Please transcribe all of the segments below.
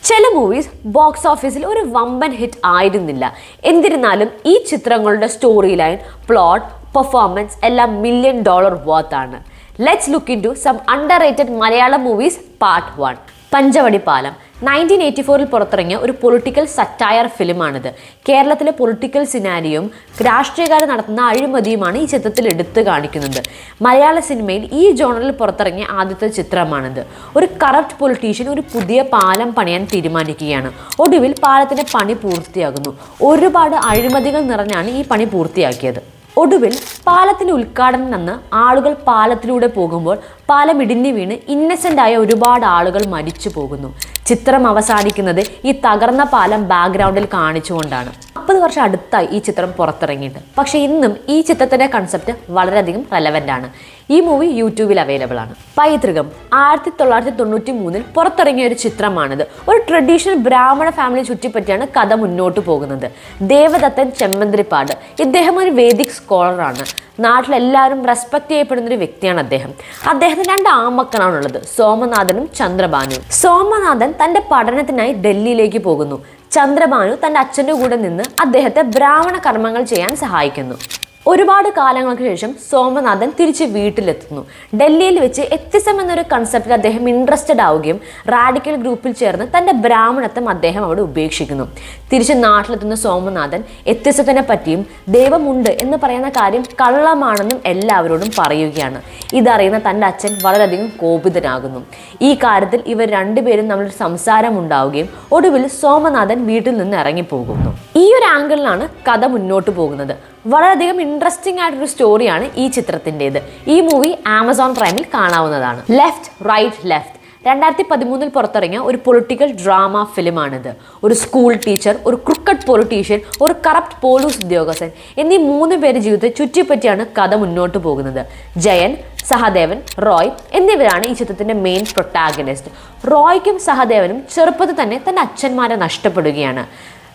ചില movies box ഓഫീസിൽ ഒരു വമ്പൻ ഹിറ്റ് ആയിരുന്നില്ല എന്നിരുന്നാലും ഈ ചിത്രങ്ങളുടെ സ്റ്റോറി ലൈൻ പ്ലോട്ട് പെർഫോമൻസ് എല്ലാം മില്യൺ ഡോളർ വർത്ത് ആണ് let's look into some underrated Malayalam movies part one Panchavadi Palam nineteen eighty ഫോറിൽ പുറത്തിറങ്ങിയ ഒരു പൊളിറ്റിക്കൽ സറ്റയർ ഫിലിമാണിത് കേരളത്തിലെ പൊളിറ്റിക്കൽ സിനാരിയും രാഷ്ട്രീയക്കാർ നടത്തുന്ന അഴിമതിയുമാണ് ഈ ചിത്രത്തിൽ എടുത്തു കാണിക്കുന്നത് മലയാള സിനിമയിൽ ഈ ജോണറിൽ പുറത്തിറങ്ങിയ ആദ്യത്തെ ചിത്രമാണിത് ഒരു കറപ്റ്റ് പൊളിറ്റീഷ്യൻ ഒരു പുതിയ പാലം പണിയാൻ തീരുമാനിക്കുകയാണ് ഒടുവിൽ പാലത്തിന്റെ പണി പൂർത്തിയാകുന്നു ഒരുപാട് അഴിമതികൾ നിറഞ്ഞാണ് ഈ പണി പൂർത്തിയാക്കിയത് ഒടുവിൽ പാലത്തിന്റെ ഉദ്ഘാടനം അന്ന് ആളുകൾ പാലത്തിലൂടെ പോകുമ്പോൾ പാലം ഇടിഞ്ഞു വീണ് ഇന്നസെന്റ് ആയ ഒരുപാട് ആളുകൾ മരിച്ചു പോകുന്നു ചിത്രം അവസാനിക്കുന്നത് ഈ തകർന്ന പാലം ബാക്ക്ഗ്രൗണ്ടിൽ കാണിച്ചുകൊണ്ടാണ് മുപ്പത് വർഷം അടുത്തായി ഈ ചിത്രം പുറത്തിറങ്ങിയിട്ട് പക്ഷേ ഇന്നും ഈ ചിത്രത്തിന്റെ കൺസെപ്റ്റ് വളരെയധികം റെലവെന്റ് ആണ് ഈ മൂവി യൂട്യൂബിൽ അവൈലബിൾ ആണ് പൈതൃകം ആയിരത്തി തൊള്ളായിരത്തി തൊണ്ണൂറ്റി മൂന്നിൽ പുറത്തിറങ്ങിയ ഒരു ചിത്രമാണിത് ഒരു ട്രഡീഷണൽ ബ്രാഹ്മണ ഫാമിലി ചുറ്റിപ്പറ്റിയാണ് കഥ മുന്നോട്ട് പോകുന്നത് ദേവദത്തൻ ചെമ്മന്ത്രിപ്പാട് ഇദ്ദേഹം ഒരു വേദിക് സ്കോളറാണ് നാട്ടിലെല്ലാവരും റെസ്പെക്ട് ചെയ്യപ്പെടുന്ന ഒരു വ്യക്തിയാണ് അദ്ദേഹം അദ്ദേഹത്തിന് രണ്ട് ആമക്കളാണുള്ളത് സോമനാഥനും ചന്ദ്രഭാനുവും സോമനാഥൻ തന്റെ പഠനത്തിനായി ഡൽഹിയിലേക്ക് പോകുന്നു ചന്ദ്രഭാനു തന്റെ അച്ഛൻ്റെ കൂടെ നിന്ന് അദ്ദേഹത്തെ ബ്രാഹ്മണ കർമ്മങ്ങൾ ചെയ്യാൻ സഹായിക്കുന്നു ഒരുപാട് കാലങ്ങൾക്ക് ശേഷം സോമനാഥൻ തിരിച്ച് വീട്ടിലെത്തുന്നു ഡൽഹിയിൽ വെച്ച് എത്തിസം എന്നൊരു കൺസെപ്റ്റിൽ അദ്ദേഹം ഇൻട്രസ്റ്റഡ് ആവുകയും റാഡിക്കൽ ഗ്രൂപ്പിൽ ചേർന്ന് തൻ്റെ ബ്രാഹ്മണത്വം അദ്ദേഹം അവിടെ ഉപേക്ഷിക്കുന്നു തിരിച്ച് നാട്ടിലെത്തുന്ന സോമനാഥൻ എത്തിസത്തിനെ പറ്റിയും ദൈവമുണ്ട് എന്ന് പറയുന്ന കാര്യം കള്ളമാണെന്നും എല്ലാവരോടും പറയുകയാണ് ഇതറിയുന്ന തൻ്റെ അച്ഛൻ വളരെയധികം കോപിതനാകുന്നു ഈ കാര്യത്തിൽ ഇവർ രണ്ടുപേരും തമ്മിൽ സംസാരം ഉണ്ടാവുകയും ഒടുവിൽ സോമനാഥൻ വീട്ടിൽ നിന്ന് ഇറങ്ങിപ്പോകുന്നു ഈ ഒരു ആംഗിളിലാണ് കഥ മുന്നോട്ട് പോകുന്നത് വളരെയധികം ഇൻട്രസ്റ്റിംഗ് ആയിട്ടൊരു സ്റ്റോറിയാണ് ഈ ചിത്രത്തിൻ്റെത് ഈ മൂവി ആമസോൺ പ്രൈമിൽ കാണാവുന്നതാണ് ലെഫ്റ്റ് റൈറ്റ് ലെഫ്റ്റ് രണ്ടായിരത്തി പതിമൂന്നിൽ പുറത്തിറങ്ങിയ ഒരു പൊളിറ്റിക്കൽ ഡ്രാമ ഫിലിമാണിത് ഒരു സ്കൂൾ ടീച്ചർ ഒരു ക്രിക്കറ്റ് പൊളിറ്റീഷ്യൻ ഒരു കറപ്റ്റ് പോലീസ് ഉദ്യോഗസ്ഥൻ എന്നീ മൂന്ന് പേര് ജീവിതത്തെ ചുറ്റിപ്പറ്റിയാണ് കഥ മുന്നോട്ട് പോകുന്നത് ജയൻ സഹദേവൻ റോയ് എന്നിവരാണ് ഈ ചിത്രത്തിന്റെ മെയിൻ പ്രൊട്ടാഗനിസ്റ്റ് റോയ്ക്കും സഹദേവനും ചെറുപ്പത്തിൽ തന്നെ തന്റെ അച്ഛന്മാരെ നഷ്ടപ്പെടുകയാണ്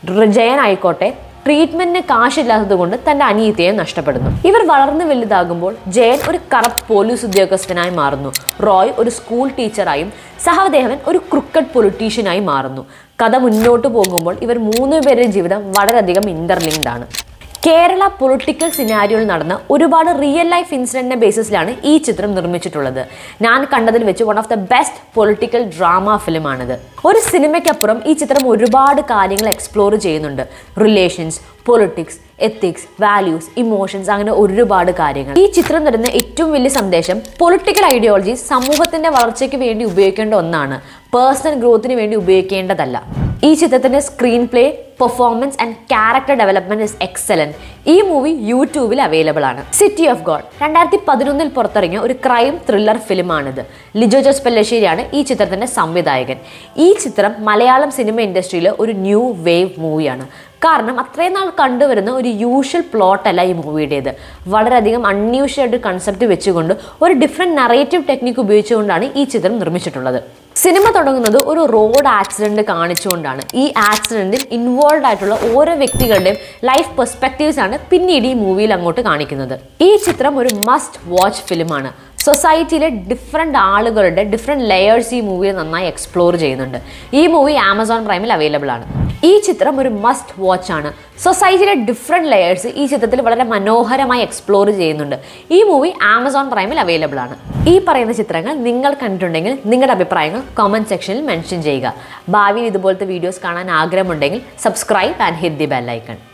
ജയൻ ആയിക്കോട്ടെ ട്രീറ്റ്മെന്റിന് കാശില്ലാത്തത് കൊണ്ട് തന്റെ അനിയത്തിയെ നഷ്ടപ്പെടുന്നു ഇവർ വളർന്നു വലുതാകുമ്പോൾ ജയൻ ഒരു കറപ്റ്റ് പോലീസ് ഉദ്യോഗസ്ഥനായി മാറുന്നു റോയ് ഒരു സ്കൂൾ ടീച്ചറായും സഹദേവൻ ഒരു ക്രിക്കറ്റ് പൊളിറ്റീഷ്യനായി മാറുന്നു കഥ മുന്നോട്ട് പോകുമ്പോൾ ഇവർ മൂന്ന് പേരുടെ ജീവിതം വളരെയധികം ഇന്റർലിങ്ക്ഡ് ആണ് കേരള പൊളിറ്റിക്കൽ സിനാരിയോയിൽ നടന്ന ഒരുപാട് റിയൽ ലൈഫ് ഇൻസിഡന്റിന്റെ ബേസിസിലാണ് ഈ ചിത്രം നിർമ്മിച്ചിട്ടുള്ളത് ഞാൻ കണ്ടതിൽ വെച്ച് one of the best political drama ഫിലിമാണിത് ഒരു സിനിമയ്ക്കപ്പുറം ഈ ചിത്രം ഒരുപാട് കാര്യങ്ങൾ എക്സ്പ്ലോർ ചെയ്യുന്നുണ്ട് relations politics ethics values emotions അങ്ങനെ ഒരുപാട് കാര്യങ്ങൾ ഈ ചിത്രം തരുന്ന ഏറ്റവും വലിയ സന്ദേശം പൊളിറ്റിക്കൽ ഐഡിയോളജി സമൂഹത്തിന്റെ വളർച്ചയ്ക്ക് വേണ്ടി ഉപയോഗിക്കേണ്ട ഒന്നാണ് പേഴ്സണൽ ഗ്രോത്തിന് വേണ്ടി ഉപയോഗിക്കേണ്ടതല്ല ഈ ചിത്രത്തിന്റെ screen play performance and character development is excellent ഈ മൂവി യൂട്യൂബിൽ അവൈലബിൾ ആണ് സിറ്റി ഓഫ് ഗോഡ് രണ്ടായിരത്തി പതിനൊന്നിൽ പുറത്തിറങ്ങിയ ഒരു ക്രൈം ത്രില്ലർ ഫിലിമാണിത് ലിജോ ജോസ് പെല്ലശ്ശേരിയാണ് ഈ ചിത്രത്തിന്റെ സംവിധായകൻ ഈ ചിത്രം മലയാളം സിനിമ ഇൻഡസ്ട്രിയിലെ ഒരു ന്യൂ വേവ് മൂവിയാണ് കാരണം അത്രയും നാൾ കണ്ടുവരുന്ന ഒരു യൂഷ്വൽ പ്ലോട്ടല്ല ഈ മൂവിയുടേത് വളരെയധികം അൺയൂഷ്വൽ ആയിട്ട് കൺസെപ്റ്റ് വെച്ചുകൊണ്ട് ഒരു ഡിഫറെൻറ്റ് നറേറ്റീവ് ടെക്നിക്ക് ഉപയോഗിച്ചുകൊണ്ടാണ് ഈ ചിത്രം നിർമ്മിച്ചിട്ടുള്ളത് സിനിമ തുടങ്ങുന്നത് ഒരു റോഡ് ആക്സിഡന്റ് കാണിച്ചുകൊണ്ടാണ് ഈ ആക്സിഡന്റിൽ ഇൻവോൾവ് ആയിട്ടുള്ള ഓരോ വ്യക്തികളുടെയും ലൈഫ് പെർസ്പെക്റ്റീവ്സ് ആണ് പിന്നീട് ഈ മൂവിയിൽ അങ്ങോട്ട് കാണിക്കുന്നത് ഈ ചിത്രം ഒരു മസ്റ്റ് വാച്ച് ഫിലിമാണ് സൊസൈറ്റിയിലെ ഡിഫറെൻ്റ് ആളുകളുടെ ഡിഫറെൻറ്റ് ലെയേഴ്സ് ഈ മൂവിയിൽ നന്നായി എക്സ്പ്ലോർ ചെയ്യുന്നുണ്ട് ഈ മൂവി ആമസോൺ പ്രൈമിൽ അവൈലബിൾ ആണ് ഈ ചിത്രം ഒരു മസ്റ്റ് വാച്ച് ആണ് സൊസൈറ്റിയിലെ ഡിഫറെൻറ്റ് ലെയേഴ്സ് ഈ ചിത്രത്തിൽ വളരെ മനോഹരമായി എക്സ്പ്ലോർ ചെയ്യുന്നുണ്ട് ഈ മൂവി ആമസോൺ പ്രൈമിൽ അവൈലബിൾ ആണ് ഈ പറയുന്ന ചിത്രങ്ങൾ നിങ്ങൾ കണ്ടിട്ടുണ്ടെങ്കിൽ നിങ്ങളുടെ അഭിപ്രായങ്ങൾ കമൻറ്റ് സെക്ഷനിൽ മെൻഷൻ ചെയ്യുക ഭാവിയിൽ ഇതുപോലത്തെ വീഡിയോസ് കാണാൻ ആഗ്രഹമുണ്ടെങ്കിൽ subscribe and hit the bell icon